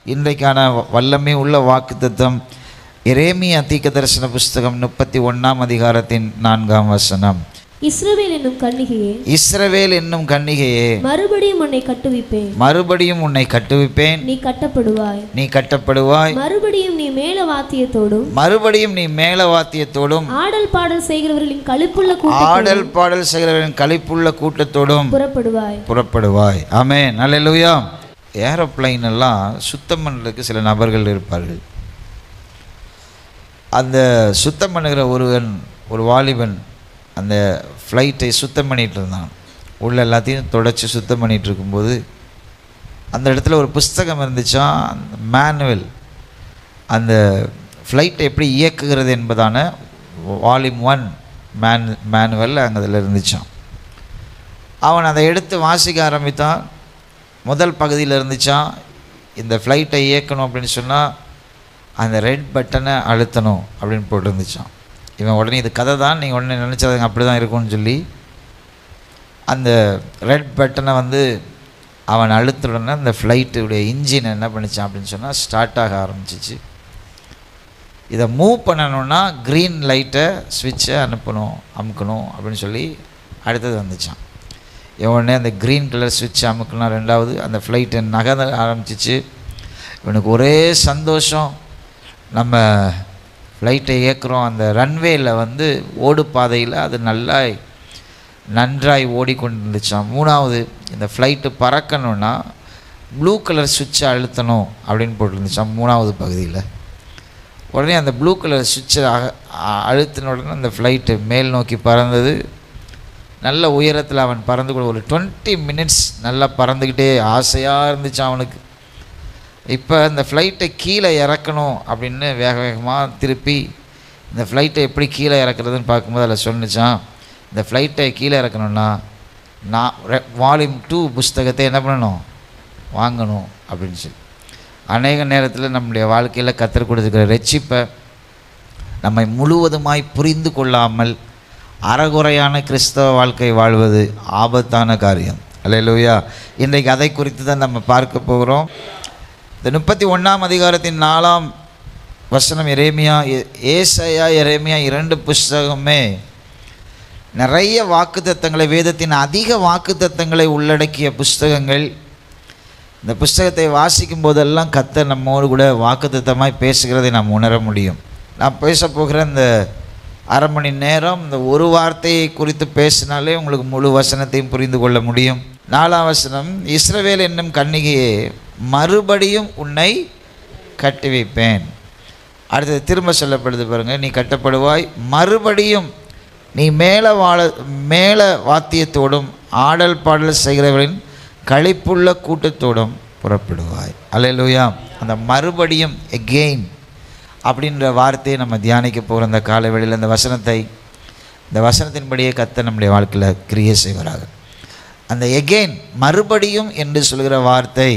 இன்றைக்கான வல்லமை உள்ள வாக்குத்தத்தம் எரேமியா தீர்க்க தரிசன புஸ்தகம் முப்பத்தி ஒன்றாம் அதிகாரத்தின் நான்காம் வசனம் இஸ்ரவேல் என்னும் கன்னிகையே இஸ்ரவேல் என்னும் கன்னிகையே மறுபடியும் உன்னை கட்டுவிப்பேன் மறுபடியும் உன்னை கட்டுவிப்பேன் நீ கட்டப்படுவாய் நீ கட்டப்படுவாய் மறுபடியும் நீ மேல வாத்தியத்தோடும் மறுபடியும் நீ மேலவாத்தியத்தோடும் ஆடல் பாடல் செய்கிறவர்களின் களிப்புள்ள கூட்டம் ஆடல் பாடல் செய்கிறவரின் களிப்புள்ள கூட்டத்தோடும் புறப்படுவாய் புறப்படுவாய் ஆமே நல்ல ஏரோப்ளைன் எல்லாம் சுத்தம் பண்ணுறதுக்கு சில நபர்கள் இருப்பார்கள் அந்த சுத்தம் பண்ணுகிற ஒருவன் ஒரு வாலிபன் அந்த ஃப்ளைட்டை சுத்தம் பண்ணிகிட்டு இருந்தான் உள்ள எல்லாத்தையும் தொடச்சி சுத்தம் பண்ணிகிட்டு இருக்கும்போது அந்த இடத்துல ஒரு புஸ்தகம் இருந்துச்சான் அந்த மேனுவல் அந்த ஃப்ளைட்டை எப்படி இயக்குகிறது என்பதான வால்யூம் ஒன் மேன் மேனுவல் அங்கே அதில் இருந்துச்சான் அவன் அதை எடுத்து வாசிக்க ஆரம்பித்தான் முதல் பகுதியில் இருந்துச்சான் இந்த ஃப்ளைட்டை இயக்கணும் அப்படின்னு சொன்னால் அந்த ரெட் பட்டனை அழுத்தணும் அப்படின்னு போட்டிருந்துச்சான் இவன் உடனே இது கதை தான் நீங்கள் உடனே நினச்சதுங்க அப்படி தான் இருக்கும்னு சொல்லி அந்த ரெட் பட்டனை வந்து அவன் அழுத்த உடனே அந்த ஃப்ளைட்டுடைய இன்ஜின் என்ன பண்ணிச்சான் அப்படின்னு சொன்னால் ஸ்டார்ட் ஆக ஆரம்பிச்சிச்சு இதை மூவ் பண்ணணுன்னா க்ரீன் லைட்டை ஸ்விட்சை அனுப்பணும் அமுக்கணும் அப்படின்னு சொல்லி அடுத்தது வந்துச்சான் இவன் உடனே அந்த க்ரீன் கலர் ஸ்விட்ச் அமுக்கணும் ரெண்டாவது அந்த ஃப்ளைட்டை நகர ஆரம்பிச்சிச்சு இவனுக்கு ஒரே சந்தோஷம் நம்ம ஃப்ளைட்டை இயக்குறோம் அந்த ரன்வேயில் வந்து ஓடு பாதையில் அது நல்லா நன்றாய் ஓடிக்கொண்டிருந்துச்சான் மூணாவது இந்த ஃப்ளைட்டு பறக்கணுன்னா ப்ளூ கலர் சுவிட்சை அழுத்தணும் அப்படின்னு போட்டிருந்துச்சான் மூணாவது பகுதியில் உடனே அந்த ப்ளூ கலர் சுவிட்சை அழுத்தின உடனே அந்த ஃப்ளைட்டு மேல் நோக்கி பறந்தது நல்ல உயரத்தில் அவன் பறந்து கூட ஒரு டுவெண்ட்டி மினிட்ஸ் நல்லா பறந்துக்கிட்டே ஆசையாக இருந்துச்சு அவனுக்கு இப்போ இந்த ஃப்ளைட்டை கீழே இறக்கணும் அப்படின்னு வேக வேகமாக திருப்பி இந்த ஃப்ளைட்டை எப்படி கீழே இறக்குறதுன்னு பார்க்கும்போது அதில் சொன்னிச்சான் இந்த ஃப்ளைட்டை கீழே இறக்கணும்னா நான் வால்யூம் டூ புஸ்தகத்தை என்ன பண்ணணும் வாங்கணும் அப்படின்னு சொல்லி அநேக நேரத்தில் நம்முடைய வாழ்க்கையில் கற்றுக் கொடுத்துருக்கிற ரட்சிப்பை நம்மை முழுவதுமாய் புரிந்து கொள்ளாமல் அறகுறையான கிறிஸ்தவ வாழ்க்கை வாழ்வது ஆபத்தான காரியம் அல்லையா இன்றைக்கு அதை குறித்து தான் நம்ம பார்க்க போகிறோம் இந்த முப்பத்தி ஒன்றாம் அதிகாரத்தின் நாலாம் வசனம் எரேமியா ஏ- ஏசாயா எரேமியா இரண்டு புஸ்தகமே நிறைய வாக்குத்தத்தங்களை வேதத்தின் அதிக வாக்குத்தத்தங்களை உள்ளடக்கிய புஸ்தகங்கள் இந்த புஸ்தகத்தை வாசிக்கும் போதெல்லாம் கர்த்தர் நம்மோடு கூட வாக்குத்தத்தமாய் பேசுகிறதை நாம் உணர முடியும் நான் பேச போகிற இந்த அரை மணி நேரம் இந்த ஒரு வார்த்தையை குறித்து பேசினாலே உங்களுக்கு முழு வசனத்தையும் புரிந்து கொள்ள முடியும் நாலாம் வசனம் இஸ்ரவேல் என்னும் கன்னிகையே மறுபடியும் உன்னை கட்டி வைப்பேன் அடுத்தது திரும்ப சொல்லப்படுது பாருங்க நீ கட்டப்படுவாய் மறுபடியும் நீ மேல வாழ மேல வாத்தியத்தோடும் ஆடல் பாடல் செய்கிறவர்களின் களிப்புள்ள கூட்டத்தோடும் புறப்படுவாய் அல்லேலூயா அந்த மறுபடியும் எகெயின் அப்படின்ற வார்த்தையை நம்ம தியானிக்க போகிற இந்த காலவெளியில் இந்த வசனத்தை இந்த வசனத்தின்படியே கத்த நம்முடைய வாழ்க்கையில் கிரியை செய்வாராக அந்த எகெயின் மறுபடியும் என்று சொல்கிற வார்த்தை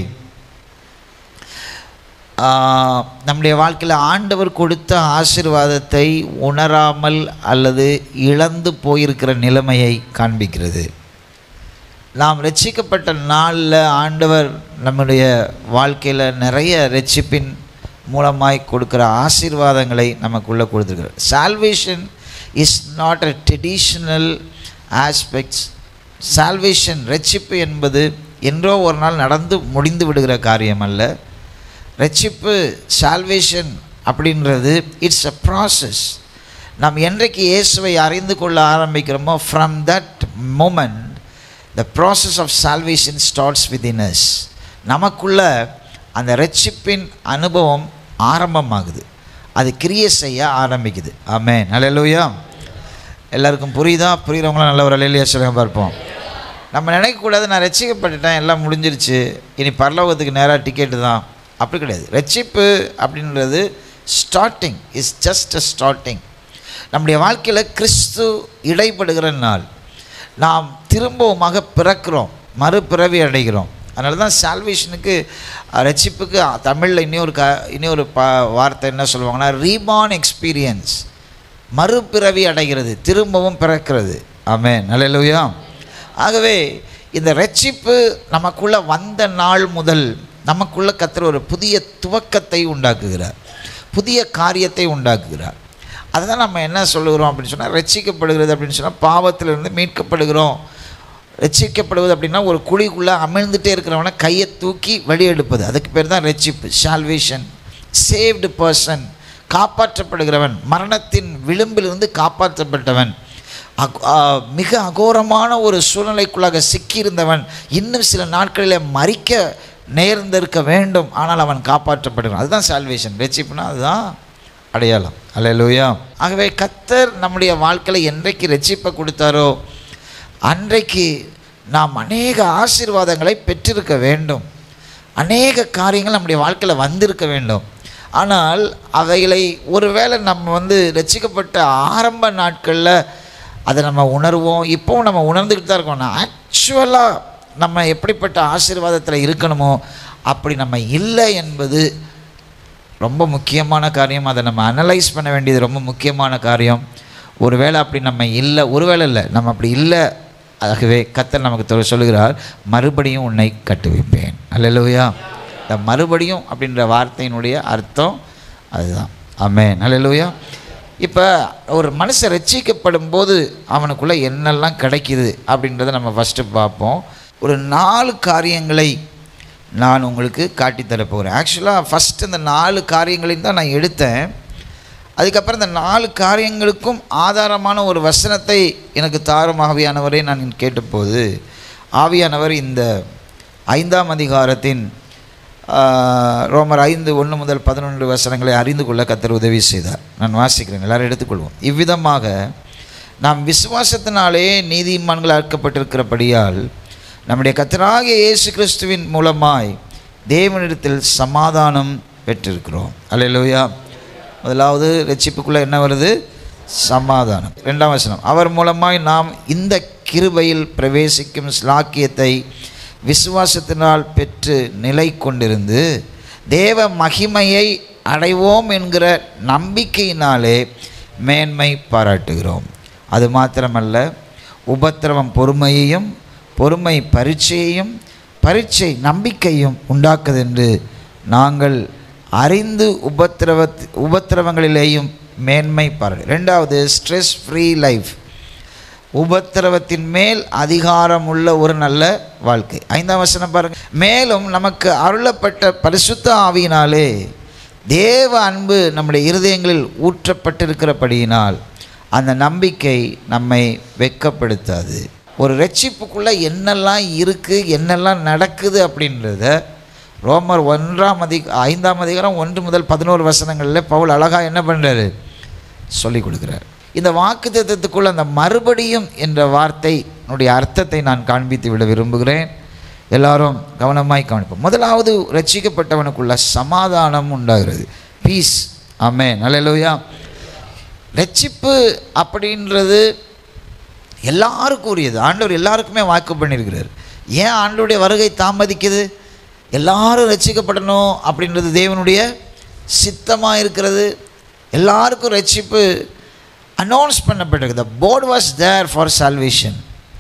ஆஹ், நம்முடைய வாழ்க்கையில் ஆண்டவர் கொடுத்த ஆசீர்வாதத்தை உணராமல் அல்லது இழந்து போயிருக்கிற நிலைமையை காண்பிக்கிறது நாம் ரட்சிக்கப்பட்ட நாளில் ஆண்டவர் நம்முடைய வாழ்க்கையில் நிறைய ரட்சிப்பின் மூலமாய் கொடுக்குற ஆசீர்வாதங்களை நமக்குள்ளே கொடுத்துருக்கிறார் salvation is not a traditional aspects salvation ரட்சிப்பு என்பது என்றோ ஒரு நாள் நடந்து முடிந்து விடுகிற காரியம் அல்ல ரட்சிப்பு சால்வேஷன் அப்படின்றது இட்ஸ் அ ப்ராசஸ் நாம் என்றைக்கு இயேசுவை அறிந்து கொள்ள ஆரம்பிக்கிறோமோ from that moment the process of salvation starts within us நமக்குள்ள அந்த ரட்சிப்பின் அனுபவம் ஆரம்பமாகுது அது கிரியை செய்ய ஆரம்பிக்குது ஆமே நல்லலூயா எல்லாருக்கும் புரியுதா புரியுறவங்களாம் நல்ல ஒரு அலையிலேயே சொல்லுங்க பார்ப்போம் நம்ம நினைக்கக்கூடாது நான் ரட்சிக்கப்பட்டுட்டேன் எல்லாம் முடிஞ்சிருச்சு இனி பரலோகத்துக்கு நேராக டிக்கெட்டு தான் அப்படி கிடையாது ரட்சிப்பு அப்படின்றது starting is just a starting நம்முடைய வாழ்க்கையில் கிறிஸ்து இடைப்படுகிற நாள் நாம் திரும்பவுமாக பிறக்கிறோம் மறுபிறவி அடைகிறோம் அதனால தான் சால்வேஷனுக்கு ரட்சிப்புக்கு தமிழில் இன்னொரு க இன்னொரு ப வார்த்தை என்ன சொல்லுவாங்கன்னா ரீபான் எக்ஸ்பீரியன்ஸ் மறுபிறவி அடைகிறது திரும்பவும் பிறக்கிறது ஆமே நல்லலுயா ஆகவே இந்த ரட்சிப்பு நமக்குள்ளே வந்த நாள் முதல் நமக்குள்ள கத்தர் ஒரு புதிய துவக்கத்தை உண்டாக்குகிறார் புதிய காரியத்தை உண்டாக்குகிறார் அதை தான் நம்ம என்ன சொல்லுகிறோம் அப்படின்னு சொன்னால் ரட்சிக்கப்படுகிறது அப்படின்னு சொன்னால் பாவத்திலிருந்து மீட்கப்படுகிறோம் ரட்சிக்கப்படுவது அப்படின்னா ஒரு குழிக்குள்ளே அமிழ்ந்துட்டே இருக்கிறவனை கையை தூக்கி வெளியெடுப்பது அதுக்கு பேர் தான் ரட்சிப்பு சால்வேஷன் சேவ்டு பர்சன் காப்பாற்றப்படுகிறவன் மரணத்தின் விளிம்பிலிருந்து காப்பாற்றப்பட்டவன் அக்- ஆ, மிக அகோரமான ஒரு சூழ்நிலைக்குள்ளாக சிக்கியிருந்தவன் இன்னும் சில நாட்களில் மறிக்க நேர்ந்திருக்க வேண்டும் ஆனால் அவன் காப்பாற்றப்படுகிறான் அதுதான் சால்வேஷன் ரட்சிப்புனா அதுதான் அடையாளம் அல்லேலூயா ஆகவே கத்தர் நம்முடைய வாழ்க்கையில் என்றைக்கு ரட்சிப்பை கொடுத்தாரோ அன்றைக்கு நாம் அநேக ஆசீர்வாதங்களை பெற்றிருக்க வேண்டும் அநேக காரியங்கள் நம்முடைய வாழ்க்கையில் வந்திருக்க வேண்டும் ஆனால் அவைகளை ஒருவேளை நம்ம வந்து ரட்சிக்கப்பட்ட ஆரம்ப நாட்களில் அதை நம்ம உணர்வோம் இப்போவும் நம்ம உணர்ந்துக்கிட்டு தான் இருக்கோம் ஆக்சுவலாக நம்ம எப்படிப்பட்ட ஆசீர்வாதத்தில் இருக்கணுமோ அப்படி நம்ம இல்லை என்பது ரொம்ப முக்கியமான காரியம் அதை நம்ம அனலைஸ் பண்ண வேண்டியது ரொம்ப முக்கியமான காரியம் ஒருவேளை அப்படி நம்ம இல்லை ஒருவேளை இல்லை நம்ம அப்படி இல்லை ஆகவே கத்தர் நமக்கு தொ- சொல்லுகிறார் மறுபடியும் உன்னை கட்டுவிப்பேன் அல்லேலூயா இந்த மறுபடியும் அப்படின்ற வார்த்தையினுடைய அர்த்தம் அதுதான் ஆமென் அல்லேலூயா இப்போ ஒரு மனுஷன் ரட்சிக்கப்படும் போது அவனுக்குள்ளே என்னெல்லாம் கிடைக்குது அப்படின்றத நம்ம ஃபஸ்ட்டு பார்ப்போம் ஒரு நாலு காரியங்களை நான் உங்களுக்கு காட்டித்தரப் போகிறேன் ஆக்சுவலாக ஃபஸ்ட் இந்த நாலு காரியங்களையும் தான் நான் எடுத்தேன் அதுக்கப்புறம் இந்த நாலு காரியங்களுக்கும் ஆதாரமான ஒரு வசனத்தை எனக்கு தாரும் ஆவியானவரே நான் கேட்டபோது ஆவியானவர் இந்த ஐந்தாம் அதிகாரத்தின் ஆஹ், ரோமர் ஐந்து ஒன்று முதல் பதினொன்று வசனங்களை அறிந்து கொள்ள கத்தர் உதவி செய்தார் நான் வாசிக்கிறேன் எல்லாரும் எடுத்துக்கொள்வோம் இவ்விதமாக நாம் விசுவாசத்தினாலே நீதிமான்கள் ஆக்கப்பட்டிருக்கிறபடியால் நம்முடைய கத்தராகிய இயேசு கிறிஸ்துவின் மூலமாய் தேவனிடத்தில் சமாதானம் பெற்றிருக்கிறோம் அல்லேலூயா முதலாவது ரட்சிப்புக்குள்ளே என்ன வருது சமாதானம் ரெண்டாம் வசனம் அவர் மூலமாய் நாம் இந்த கிருபையில் பிரவேசிக்கும் ஸ்லாக்கியத்தை விசுவாசத்தினால் பெற்று நிலை கொண்டிருந்து தேவ மகிமையை அடைவோம் என்கிற நம்பிக்கையினாலே மேன்மை பாராட்டுகிறோம் அது மாத்திரமல்ல உபத்திரவம் பொறுமையையும் பொறுமை பரீட்சையையும் பரீட்சை நம்பிக்கையும் உண்டாக்குதென்று நாங்கள் அறிந்து உபத்திரவ உபத்திரவங்களிலேயும் மேன்மை பாராட்டு ரெண்டாவது ஸ்ட்ரெஸ் ஃப்ரீ லைஃப் உபத்திரவத்தின் மேல் அதிகாரம் உள்ள ஒரு நல்ல வாழ்க்கை ஐந்தாம் வசனம் பாருங்க மேலும் நமக்கு அருளப்பட்ட பரிசுத்த ஆவியினாலே தேவ அன்பு நம்முடைய இருதயங்களில் ஊற்றப்பட்டிருக்கிறபடியினால் அந்த நம்பிக்கை நம்மை வெட்கப்படுத்தாது ஒரு ரட்சிப்புக்குள்ளே என்னெல்லாம் இருக்குது என்னெல்லாம் நடக்குது அப்படின்றத ரோமர் ஒன்றாம் அதி ஐந்தாம் அதிகாரம் ஒன்று முதல் பதினோரு வசனங்களில் பவுல் அழகாக என்ன பண்ணுறாரு சொல்லிக் கொடுக்குறார் இந்த வாக்குத்தத்தத்துக்குள்ள அந்த மறுபடியும் என்ற வார்த்தையினுடைய அர்த்தத்தை நான் காண்பித்து விட விரும்புகிறேன் எல்லாரும் கவனமாய் கவனிப்போம் முதலாவது ரட்சிக்கப்பட்டவனுக்குள்ள சமாதானம் உண்டாகிறது பீஸ் ஆமே நல்லலூயா ரட்சிப்பு அப்படின்றது எல்லாருக்கும் உரியது ஆண்டவர் எல்லாருக்குமே வாக்கு பண்ணியிருக்கிறார் ஏன் ஆண்டவருடைய வருகை தாமதிக்குது எல்லாரும் ரட்சிக்கப்படணும் அப்படின்றது தேவனுடைய சித்தமாக இருக்கிறது எல்லாருக்கும் ரட்சிப்பு அனௌன்ஸ் பண்ணப்பட்டிருக்கு the board was there for salvation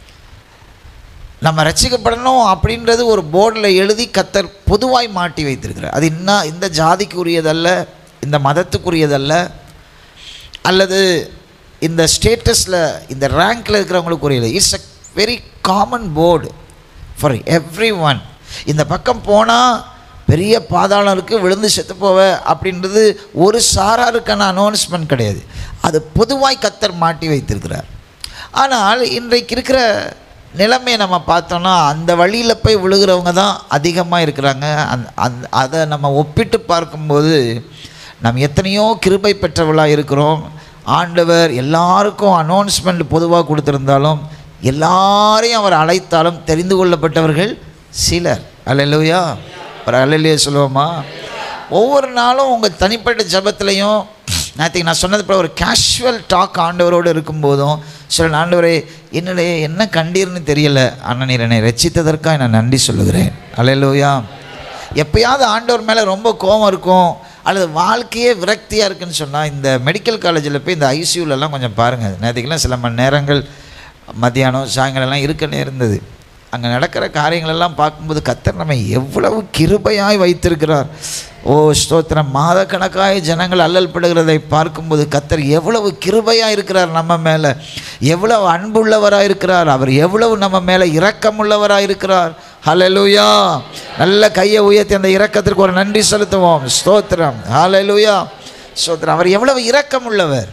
நம்ம ரட்சிக்கப்படணும் அப்படின்றது ஒரு போர்டில் எழுதி கத்தர் பொதுவாய் மாட்டி வைத்திருக்கிறார் அது இன்னும் இந்த ஜாதிக்கு உரியதல்ல இந்த மதத்துக்குரியதல்ல அல்லது இந்த ஸ்டேட்டஸில் இந்த ரேங்க்கில் இருக்கிறவங்களுக்கு உரியது it's a very common board for everyone இந்த பக்கம் போனால் பெரிய பாதாளம் இருக்குது விழுந்து செத்து போவ அப்படின்றது ஒரு சாராருக்கான அனௌன்ஸ்மெண்ட் கிடையாது அது பொதுவாய் கத்தர் மாட்டி வைத்திருக்கிறார் ஆனால் இன்றைக்கு இருக்கிற நிலைமையை நம்ம பார்த்தோன்னா அந்த வழியில் போய் விழுகிறவங்க தான் அதிகமாக இருக்கிறாங்க அந் அந் அதை நம்ம ஒப்பிட்டு பார்க்கும்போது நம்ம எத்தனையோ கிருபை பெற்றவர்களாக இருக்கிறோம் ஆண்டவர் எல்லாருக்கும் அனௌன்ஸ்மெண்ட் பொதுவாக கொடுத்துருந்தாலும் எல்லாரையும் அவர் அழைத்தாலும் தெரிந்து கொள்ளப்பட்டவர்கள் சிலர் அல்லையா ஒரு அல்லையே சொல்லுவோமா ஒவ்வொரு நாளும் உங்கள் தனிப்பட்ட ஜபத்துலையும் நேற்றுக்கு நான் சொன்னது போல ஒரு கேஷுவல் டாக் ஆண்டவரோடு இருக்கும்போதும் சில ஆண்டவரே என்னுடைய என்ன கண்டீர்னு தெரியல ஆனால் நீர் என்னை ரட்சித்ததற்காக நான் நன்றி சொல்லுகிறேன் அல்லையா எப்பயாவது ஆண்டவர் மேலே ரொம்ப கோபம் இருக்கும் அல்லது வாழ்க்கையே விரக்தியாக இருக்குன்னு சொன்னால் இந்த மெடிக்கல் காலேஜில் போய் இந்த ஐசியூலெல்லாம் கொஞ்சம் பாருங்கள் நேற்றுக்கெல்லாம் சில மணி நேரங்கள் மத்தியானம் சாயங்காலம்லாம் இருக்க நேர்ந்தது அங்கே நடக்கிற காரியங்களெல்லாம் பார்க்கும்போது கத்தர் நம்மை எவ்வளவு கிருபையாய் வைத்திருக்கிறார் ஓ ஸ்தோத்திரம் மாதக்கணக்காய் ஜனங்கள் அல்லல் படுகிறதை பார்க்கும்போது கத்தர் எவ்வளவு கிருபையாக இருக்கிறார் நம்ம மேலே எவ்வளவு அன்புள்ளவராக இருக்கிறார் அவர் எவ்வளவு நம்ம மேலே இரக்கமுள்ளவராக இருக்கிறார் ஹalleluya நல்ல கையை உயர்த்தி அந்த இரக்கத்திற்கு ஒரு நன்றி செலுத்துவோம் ஸ்தோத்திரம் ஹalleluya ஸ்தோத்திரம் அவர் எவ்வளவு இரக்கமுள்ளவர்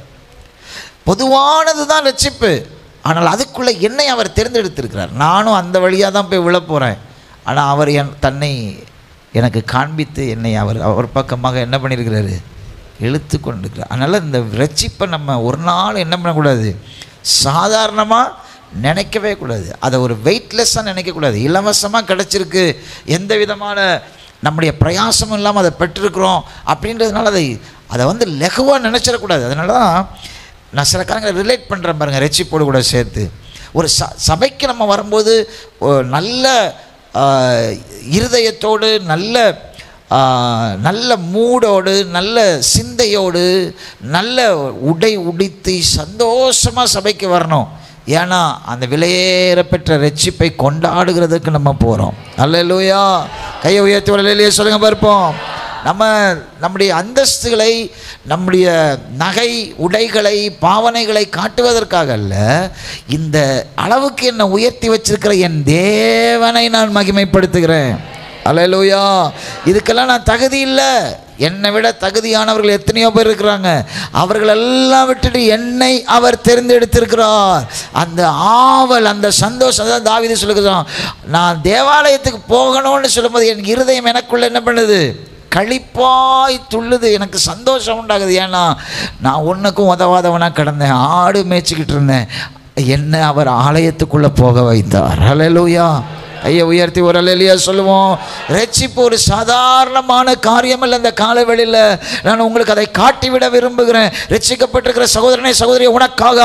பொதுவானது தான் ரட்சிப்பு ஆனால் அதுக்குள்ளே என்னை அவர் தேர்ந்தெடுத்திருக்கிறார் நானும் அந்த வழியாக தான் போய் விழப் போகிறேன் ஆனால் அவர் என் தன்னை எனக்கு காண்பித்து என்னை அவர் அவர் பக்கமாக என்ன பண்ணியிருக்கிறாரு இழுத்து கொண்டிருக்கிறார் அதனால் இந்த ரட்சிப்பை நம்ம ஒரு நாள் என்ன பண்ணக்கூடாது சாதாரணமாக நினைக்கவே கூடாது அதை ஒரு வெயிட்லெஸ்ஸாக நினைக்கக்கூடாது இலவசமாக கிடச்சிருக்கு எந்த விதமான நம்முடைய பிரயாசமும் இல்லாமல் அதை பெற்றிருக்கிறோம் அப்படின்றதுனால அதை அதை வந்து லெகுவாக நினச்சிடக்கூடாது அதனால தான் நான் சில காரங்களை ரிலேட் பண்ணுறேன் பாருங்கள் ரெச்சிப்போடு கூட சேர்த்து ஒரு ச சபைக்கு நம்ம வரும்போது ஒரு நல்ல ஆ, இருதயத்தோடு நல்ல ஆ, நல்ல மூடோடு நல்ல சிந்தையோடு நல்ல உடை உடித்து சந்தோஷமாக சபைக்கு வரணும் ஏன்னா அந்த விலையேற பெற்ற ரட்சிப்பை கொண்டாடுகிறதுக்கு நம்ம போகிறோம் அல்லேலூயா கையை உயர்த்தி வரலையே சொல்லுங்க பார்ப்போம் நம்ம நம்முடைய அந்தஸ்துகளை நம்முடைய நகை உடைகளை பாவனைகளை காட்டுவதற்காக அல்ல இந்த அளவுக்கு என்னை உயர்த்தி வச்சிருக்கிற என் தேவனை நான் மகிமைப்படுத்துகிறேன் அல்லேலூயா இதுக்கெல்லாம் நான் தகுதி இல்லை என்னை விட தகுதியானவர்கள் எத்தனையோ பேர் இருக்கிறாங்க அவர்களெல்லாம் விட்டுட்டு என்னை அவர் தேர்ந்தெடுத்திருக்கிறார் அந்த ஆவல் அந்த சந்தோஷம் தான் தாவிது சொல்லுகிறான் நான் தேவாலயத்துக்கு போகணும்னு சொல்லும்போது என் இருதயம் எனக்குள்ள என்ன பண்ணுது களிப்பாய் துள்ளுது எனக்கு சந்தோஷம் உண்டாகுது ஏன்னா நான் ஒன்றுக்கும் உதவாதவனாக கிடந்தேன் ஆடு மேய்ச்சிக்கிட்டு இருந்தேன் என்ன அவர் ஆலயத்துக்குள்ளே போக வைத்தார் ஹalleluya ஐயா உயர்த்தி ஒரு அலையிலையா சொல்லுவோம் ரட்சிப்பு ஒரு சாதாரணமான காரியம் அல்ல இந்த காலவெளியில் நான் உங்களுக்கு அதை காட்டிவிட விரும்புகிறேன் ரட்சிக்கப்பட்டிருக்கிற சகோதரனை சகோதரி உனக்காக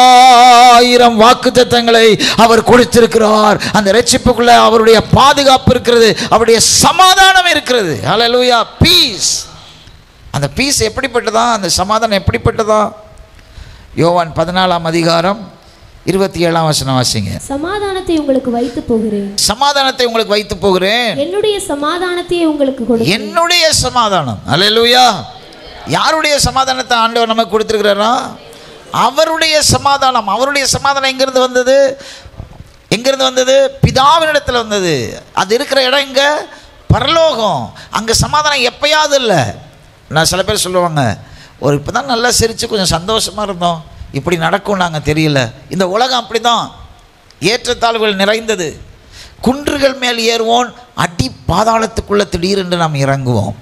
ஆயிரம் வாக்குத்தத்தங்களை அவர் கொடுத்திருக்கிறார் அந்த ரட்சிப்புக்குள்ள அவருடைய பாதுகாப்பு இருக்கிறது அவருடைய சமாதானம் இருக்கிறது ஹalleluya பீஸ் அந்த பீஸ் எப்படிப்பட்டதா அந்த சமாதானம் எப்படிப்பட்டதா யோவான் பதினாலாம் அதிகாரம் இருபத்தி ஏழாம் வசனம் வாசிங்க சமாதானத்தை உங்களுக்கு வைத்து போகிறேன் சமாதானத்தை உங்களுக்கு வைத்து போகிறேன் என்னுடைய சமாதானத்தையே உங்களுக்கு கொடு என்னுடைய சமாதானம் அல்லேலூயா யாருடைய சமாதானத்தை ஆண்டவர் நமக்கு கொடுத்துருக்கிறாரா அவருடைய சமாதானம் அவருடைய சமாதானம் எங்கிருந்து வந்தது எங்கிருந்து வந்தது பிதாவினிடத்தில் வந்தது அது இருக்கிற இடம் எங்க பரலோகம் அங்கே சமாதானம் எப்பயாவது இல்லை நான் சில பேர் சொல்லுவாங்க ஒரு இப்போ தான் நல்லா சிரித்து கொஞ்சம் சந்தோஷமாக இருந்தோம் இப்படி நடக்கும் நாங்கள் தெரியல இந்த உலகம் அப்படி தான் ஏற்றத்தாழ்வுகள் நிறைந்தது குன்றுகள் மேல் ஏறுவோம் அடி பாதாளத்துக்குள்ளே திடீரென்று நாம் இறங்குவோம்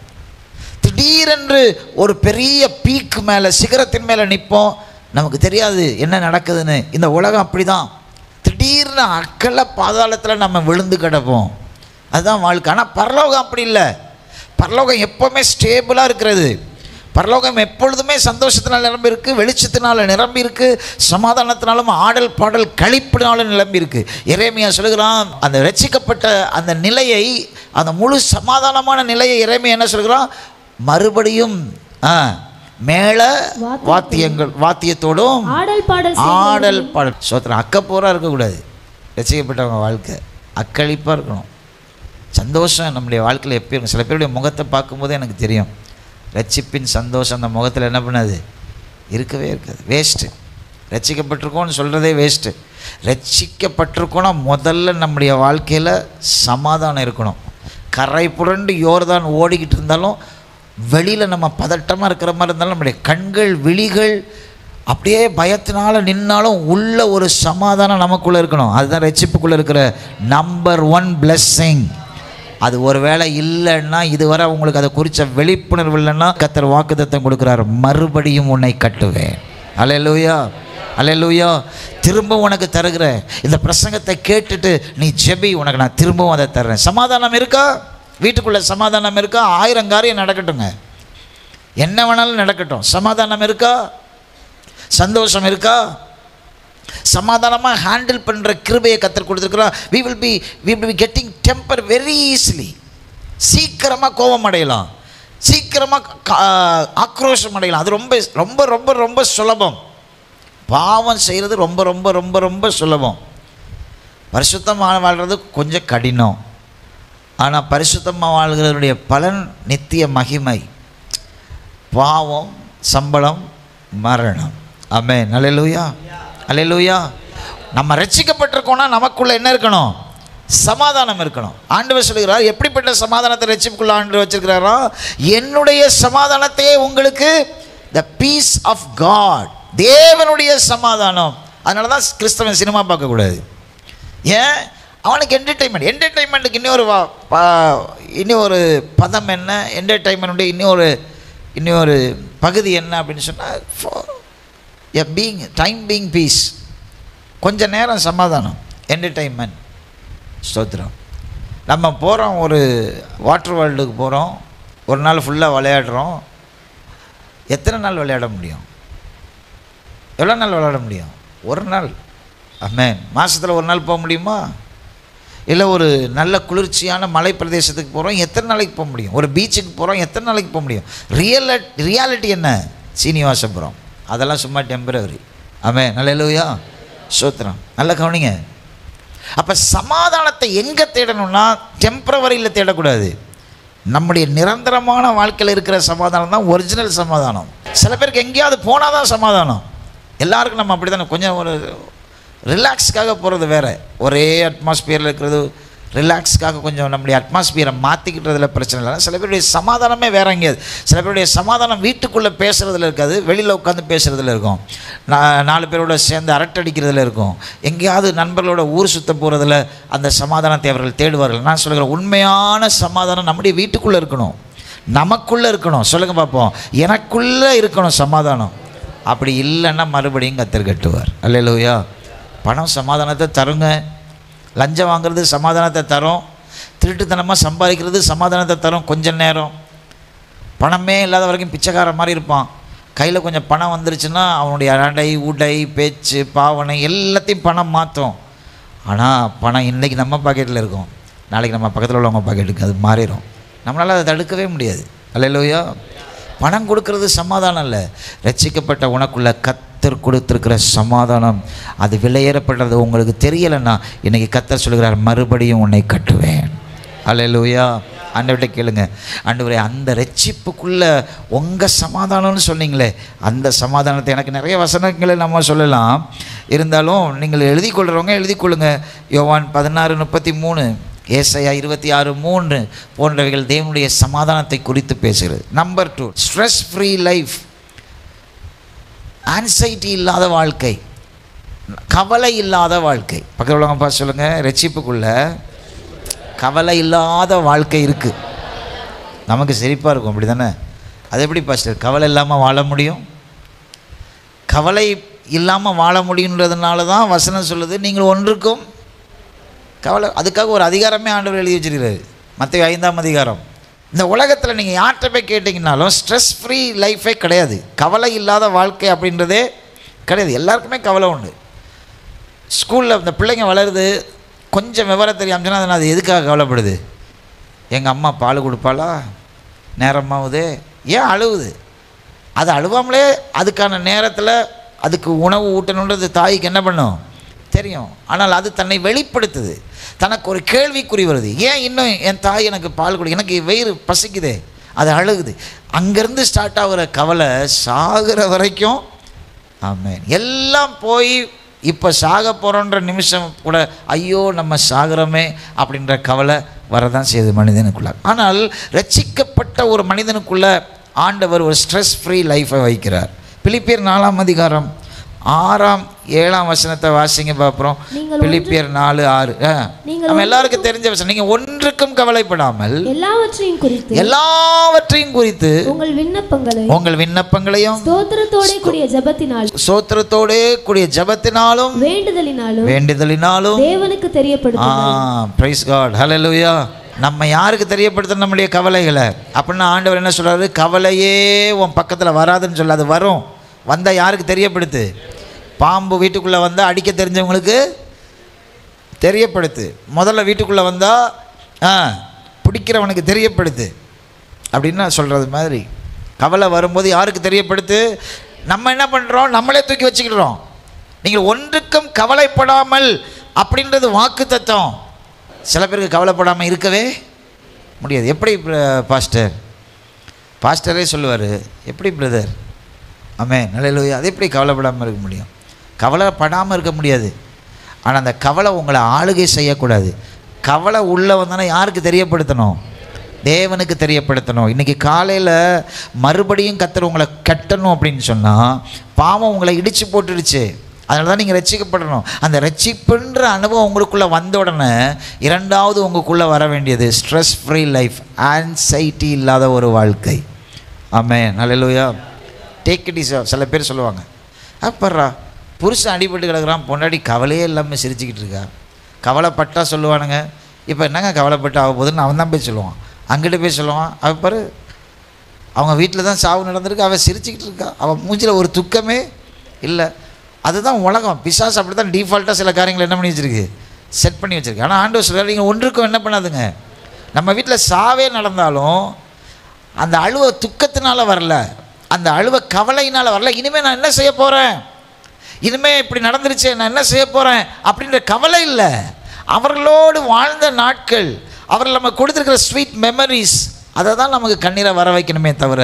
திடீரென்று ஒரு பெரிய பீக் மேலே சிகரத்தின் மேலே நிற்போம் நமக்கு தெரியாது என்ன நடக்குதுன்னு இந்த உலகம் அப்படி தான் திடீர்னு அக்கல பாதாளத்தில் நம்ம விழுந்து கிடப்போம் அதுதான் வாழ்க்கை ஆனால் பரலோகம் அப்படி இல்லை பரலோகம் எப்போவுமே ஸ்டேபிளாக இருக்கிறது பரலோகம் எப்பொழுதுமே சந்தோஷத்தினால் நிரம்பி இருக்கு வெளிச்சத்தினால நிரம்பி இருக்கு சமாதானத்தினாலும் ஆடல் பாடல் கழிப்பினாலும் நிரம்பி இருக்கு இறைமையா சொல்லுகிறான் அந்த ரட்சிக்கப்பட்ட அந்த நிலையை அந்த முழு சமாதானமான நிலையை இறைமையா என்ன சொல்கிறான் மறுபடியும் ஆ, மேள வாத்தியங்கள் வாத்தியத்தோடும் ஆடல் பாடல் ஆடல் பாடல் சோத்திரம் அக்கப்போராக இருக்கக்கூடாது ரசிக்கப்பட்டவங்க வாழ்க்கை அக்களிப்பாக இருக்கணும் சந்தோஷம் நம்முடைய வாழ்க்கையில் எப்போ இருக்கும் சில பேருடைய முகத்தை பார்க்கும்போதே எனக்கு தெரியும் ரட்சிப்பின் சந்தோஷம் அந்த முகத்தில் என்ன பண்ணாது இருக்கவே இருக்காது வேஸ்ட்டு ரட்சிக்கப்பட்டிருக்கோம்னு சொல்கிறதே வேஸ்ட்டு ரட்சிக்கப்பட்டிருக்கோன்னா முதல்ல நம்முடைய வாழ்க்கையில் சமாதானம் இருக்கணும் கரை புரண்டு யோர்தான் ஓடிக்கிட்டு இருந்தாலும் வெளியில் நம்ம பதட்டமாக இருக்கிற மாதிரி இருந்தாலும் நம்முடைய கண்கள் விழிகள் அப்படியே பயத்தினால நின்னாலும் உள்ள ஒரு சமாதானம் நமக்குள்ளே இருக்கணும் அதுதான் ரட்சிப்புக்குள்ளே இருக்கிற நம்பர் ஒன் blessing அது ஒருவேளை இல்லைன்னா இதுவரை உங்களுக்கு அதை குறித்த விழிப்புணர்வு இல்லைன்னா கத்தர் வாக்குத்தத்தம் கொடுக்குறாரு மறுபடியும் உன்னை கட்டுவேன் அலையலூயா அலையலூயா திரும்ப உனக்கு தருகிறேன் இந்த பிரசங்கத்தை கேட்டுட்டு நீ ஜெபி உனக்கு நான் திரும்பவும் அதை தர்றேன் சமாதானம் இருக்கா வீட்டுக்குள்ளே சமாதானம் இருக்கா ஆயிரம் காரியம் நடக்கட்டுங்க என்ன வேணாலும் நடக்கட்டும் சமாதானம் இருக்கா சந்தோஷம் இருக்கா சமாதானமாக ஹேண்டில் பண்ணுற கிருபையை கத்தர் கொடுத்துருக்குறோம் we will be we will be getting temper very easily சீக்கிரமாக கோபம் அடையலாம் சீக்கிரமாக ஆக்ரோஷம் அடையலாம் அது ரொம்ப ரொம்ப ரொம்ப ரொம்ப சுலபம் பாவம் செய்கிறது ரொம்ப ரொம்ப ரொம்ப ரொம்ப சுலபம் பரிசுத்தமாக வாழ்கிறது கொஞ்சம் கடினம் ஆனால் பரிசுத்தமாக வாழ்கிறவருடைய பலன் நித்திய மகிமை பாவம் சம்பளம் மரணம் ஆமே அல்லேலூயா அல்லேலூயா நம்ம ரட்சிக்கப்பட்டிருக்கோம்னா நமக்குள்ள என்ன இருக்கணும் சமாதானம் இருக்கணும் ஆண்டவர் சொல்லுகிறார் எப்படிப்பட்ட சமாதானத்தை ரட்சிப்புக்குள்ள ஆண்டு வச்சிருக்கிறாரோ என்னுடைய சமாதானத்தையே உங்களுக்கு த பீஸ் ஆஃப் காட் தேவனுடைய சமாதானம் அதனால தான் கிறிஸ்தவன் சினிமா பார்க்கக்கூடாது ஏன் அவனுக்கு என்டர்டெயின்மெண்ட் என்டர்டெயின்மெண்ட்டுக்கு இன்னொரு வா பா- இன்னொரு பதம் என்ன என்டர்டெயின்மெண்ட்டுடைய இன்னொரு இன்னொரு பகுதி என்ன அப்படின்னு சொன்னால் எ பீங் டைம் பீங் பீஸ் கொஞ்ச நேரம் சமாதானம் என்டர்டெயின்மெண்ட் ஸ்தோத்திரம் நம்ம போகிறோம் ஒரு வாட்டர் வேர்ல்டுக்கு போகிறோம் ஒரு நாள் ஃபுல்லாக விளையாடுறோம் எத்தனை நாள் விளையாட முடியும் எவ்வளோ நாள் விளையாட முடியும் ஒரு நாள் அம்மேன் மாதத்தில் ஒரு நாள் போக முடியுமா இல்லை ஒரு நல்ல குளிர்ச்சியான மலை பிரதேசத்துக்கு போகிறோம் எத்தனை நாளைக்கு போக முடியும் ஒரு பீச்சுக்கு போகிறோம் எத்தனை நாளைக்கு போக முடியும் ரியல் ரியாலிட்டி என்ன சீனிவாசபுரம் அதெல்லாம் சும்மா டெம்பரவரி ஆமே நல்ல இல்லையா சோத்திரம் நல்ல கவனிங்க அப்போ சமாதானத்தை எங்கே தேடணும்னா டெம்பரவரியில் தேடக்கூடாது நம்முடைய நிரந்தரமான வாழ்க்கையில் இருக்கிற சமாதானம் தான் ஒரிஜினல் சமாதானம் சில பேருக்கு எங்கேயாவது போனால் தான் சமாதானம் எல்லாருக்கும் நம்ம அப்படி தானே கொஞ்சம் ஒரு ரிலாக்ஸ்க்காக போகிறது வேற ஒரே அட்மாஸ்பியரில் இருக்கிறது ரிலாக்ஸ்க்காக கொஞ்சம் நம்முடைய அட்மாஸ்பியரை மாற்றிக்கிட்டதுல பிரச்சனை இல்லை சில பேருடைய சமாதானமே வேற எங்கேயாவது சில பேருடைய சமாதானம் வீட்டுக்குள்ளே பேசுகிறதுல இருக்காது வெளியில் உட்காந்து பேசுகிறதுல இருக்கும் நா- நாலு பேரோட சேர்ந்து அரட்டடிக்கிறதுல இருக்கும் எங்கேயாவது நண்பர்களோட ஊர் சுத்த போகிறதுல அந்த சமாதானத்தை அவர்கள் தேடுவார்கள் நான் சொல்கிறேன் உண்மையான சமாதானம் நம்முடைய வீட்டுக்குள்ளே இருக்கணும் நமக்குள்ளே இருக்கணும் சொல்லுங்கள் பார்ப்போம் எனக்குள்ளே இருக்கணும் சமாதானம் அப்படி இல்லைன்னா மறுபடியும் கத்தர் கட்டுவார் அல்லையா பணம் சமாதானத்தை தருங்க லஞ்சம் வாங்குறது சமாதானத்தை தரும் திருட்டுத்தனமாக சம்பாதிக்கிறது சமாதானத்தை தரும் கொஞ்ச நேரம் பணமே இல்லாத வரைக்கும் பிச்சைக்காரன் மாதிரி இருப்பான் கையில் கொஞ்சம் பணம் வந்துருச்சுன்னா அவனுடைய அடை உடை பேச்சு பாவனை எல்லாத்தையும் பணம் மாற்றும் ஆனால் பணம் இன்றைக்கி நம்ம பாக்கெட்டில் இருக்கும் நாளைக்கு நம்ம பக்கத்தில் உள்ளவங்க பாக்கெட்டுக்கு அது மாறிடும் நம்மளால் அதை தடுக்கவே முடியாது அல்லையா பணம் கொடுக்கறது சமாதானம் இல்லை ரட்சிக்கப்பட்ட உனக்குள்ள கத்தர் கொடுத்துருக்கிற சமாதானம் அது விலையேறப்படுறது உங்களுக்கு தெரியலைன்னா இன்னைக்கு கத்தர் சொல்கிறார் மறுபடியும் உன்னை கட்டுவேன் அல்லையா ஆண்டவர்கிட்ட கேளுங்க ஆண்டவரே அந்த ரட்சிப்புக்குள்ள உங்கள் சமாதானம்னு சொன்னீங்களே அந்த சமாதானத்தை எனக்கு நிறைய வசனங்களை நம்ம சொல்லலாம் இருந்தாலும் நீங்கள் எழுதி கொள்கிறவங்க எழுதி கொள்ளுங்க யோவான் பதினாறு முப்பத்தி மூணு ஏசையா இருபத்தி ஆறு மூன்று போன்றவைகள் தேவனுடைய சமாதானத்தை குறித்து பேசுகிறது number two stress free life anxiety இல்லாத வாழ்க்கை கவலை இல்லாத வாழ்க்கை பக்கத்தில் உள்ளவங்க பார்த்து சொல்லுங்கள் ரட்சிப்புக்குள்ள கவலை இல்லாத வாழ்க்கை இருக்குது நமக்கு சிரிப்பாக இருக்கும் அப்படி தானே அது எப்படி பாஸ்டர் கவலை இல்லாமல் வாழ முடியும் கவலை இல்லாமல் வாழ முடியுன்றதுனால தான் வசனம் சொல்லுது நீங்கள் ஒன்றுக்கும் கவலை அதுக்காக ஒரு அதிகாரமே ஆண்டவர் எழுதி வச்சிருக்கிறாரு மற்ற ஐந்தாம் அதிகாரம் இந்த உலகத்தில் நீங்கள் யார்கிட்ட போய் கேட்டிங்கனாலும் ஸ்ட்ரெஸ் ஃப்ரீ லைஃபே கிடையாது கவலை இல்லாத வாழ்க்கை அப்படின்றதே கிடையாது எல்லாருக்குமே கவலை உண்டு ஸ்கூலில் இந்த பிள்ளைங்க வளருது கொஞ்சம் விவரம் தெரியாமல் சொன்னால் அது எதுக்காக கவலைப்படுது எங்கள் அம்மா பால் கொடுப்பாளா நேரமாகுது ஏன் அழுவுது அது அழுவாமலே அதுக்கான நேரத்தில் அதுக்கு உணவு ஊட்டணுன்றது தாய்க்கு என்ன பண்ணும் தெரியும் ஆனால் அது தன்னை வெளிப்படுத்துது தனக்கு ஒரு கேள்விக்குறி வருது ஏன் இன்னும் என் தாய் எனக்கு பால் கொடு எனக்கு வயிறு பசிக்குதே அது அழுகுது அங்கேருந்து ஸ்டார்ட் ஆகுற கவலை சாகிற வரைக்கும் ஆமென் எல்லாம் போய் இப்போ சாக போகிறோன்ற நிமிஷம் கூட ஐயோ நம்ம சாகிறோமே அப்படின்ற கவலை வரதான் செய்யுது மனிதனுக்குள்ள ஆனால் ரட்சிக்கப்பட்ட ஒரு மனிதனுக்குள்ள ஆண்டவர் ஒரு ஸ்ட்ரெஸ் ஃப்ரீ லைஃப்பை வைக்கிறார் பிலிப்பியர் நாலாம் அதிகாரம் ஆறாம் ஏழாம் வசனத்தை வாசிங்க பார்ப்போம் நீங்கள் பிலிப்பியர் நாலு ஆறு ஆ. நீங்கள் நம்ம எல்லாருக்கும் தெரிஞ்ச வசனம் நீங்கள் ஒன்றுக்கும் கவலைப்படாமல் எல்லாவற்றையும் குறித்து எல்லாவற்றையும் குறித்து உங்கள் விண்ணப்பங்களை உங்கள் விண்ணப்பங்களையும் ஸ்தோத்திரத்தோட கூடிய ஜெபத்தினால் சோத்திரத்தோடே கூடிய ஜபத்தினாலும் வேண்டுதலினாலும் வேண்டுதலினாலும் தேவனுக்கு ஆ தெரியப்படுத்தும் பிரைஸ் காட் ஹalleluya நம்ம யாருக்கு தெரியப்படுத்த நம்முடைய கவலைகளை அப்படின்னா ஆண்டவர் என்ன சொல்றாரு கவலையே உன் பக்கத்தில் வராதுன்னு சொல்ல அது வரும் வந்தால் யாருக்கு தெரியப்படுத்து பாம்பு வீட்டுக்குள்ளே வந்தால் அடிக்க தெரிஞ்சவங்களுக்கு தெரியப்படுத்து முதல்ல வீட்டுக்குள்ளே வந்தால் ஆ பிடிக்கிறவனுக்கு தெரியப்படுத்து அப்படின்னு நான் சொல்கிறது மாதிரி கவலை வரும்போது யாருக்கு தெரியப்படுத்து நம்ம என்ன பண்ணுறோம் நம்மளே தூக்கி வச்சுக்கிடுறோம் நீங்கள் ஒன்றுக்கும் கவலைப்படாமல் அப்படின்றது வாக்கு தத்துவம் சில பேருக்கு கவலைப்படாமல் இருக்கவே முடியாது எப்படி பிர- பாஸ்டர் பாஸ்டரே சொல்லுவார் எப்படி பிரதர் ஆமே நல்ல அது எப்படி கவலைப்படாமல் இருக்க முடியும் கவலைப்படாமல் இருக்க முடியாது ஆனால் அந்த கவலை உங்களை ஆளுகை செய்யக்கூடாது கவலை உள்ளே வந்தோன்னா யாருக்கு தெரியப்படுத்தணும் தேவனுக்கு தெரியப்படுத்தணும் இன்றைக்கி காலையில் மறுபடியும் கத்தர் உங்களை கட்டணும் அப்படின்னு சொன்னால் பாவம் உங்களை இடித்து போட்டுடுச்சு அதனால தான் நீங்கள் ரட்சிக்கப்படணும் அந்த ரட்சிப்புன்ற அனுபவம் உங்களுக்குள்ளே வந்த உடனே இரண்டாவது உங்களுக்குள்ளே வர வேண்டியது ஸ்ட்ரெஸ் ஃப்ரீ லைஃப் ஆன்சைட்டி இல்லாத ஒரு வாழ்க்கை ஆமே நல்லலூயா டேக் இட் இஸ் சில பேர் சொல்லுவாங்க அப்பட்றா புருஷன் அடிபட்டு கிடக்குறான் பொண்டாடி கவலையே இல்லாமல் சிரிச்சுக்கிட்டு இருக்கா கவலைப்பட்டா சொல்லுவானுங்க இப்போ என்னங்க கவலைப்பட்டு ஆக போகுதுன்னு அவன் தான் போய் சொல்லுவான் அங்கிட்டு போய் சொல்லுவான் அவன் பாரு அவங்க வீட்டில் தான் சாவு நடந்திருக்கு அவள் சிரிச்சுக்கிட்டு இருக்கா அவள் மூஞ்சில் ஒரு துக்கமே இல்லை அதுதான் உலகம் பிசாசு அப்படி தான் டிஃபால்ட்டாக சில காரியங்களை என்ன பண்ணி வச்சிருக்கு செட் பண்ணி வச்சிருக்கு ஆனால் ஆண்டவர் சொல்கிறார் நீங்கள் ஒன்றுக்கும் என்ன பண்ணாதுங்க நம்ம வீட்டில் சாவே நடந்தாலும் அந்த அழுவ துக்கத்தினால வரல அந்த அழுவ கவலையினால் வரல இனிமேல் நான் என்ன செய்ய போகிறேன் இனிமே இப்படி நடந்துருச்சு நான் என்ன செய்ய போகிறேன் அப்படின்ற கவலை இல்லை அவர்களோடு வாழ்ந்த நாட்கள் அவர்கள் நம்ம கொடுத்துருக்கிற ஸ்வீட் மெமரிஸ் அதை தான் நமக்கு கண்ணீரை வர வைக்கணுமே தவிர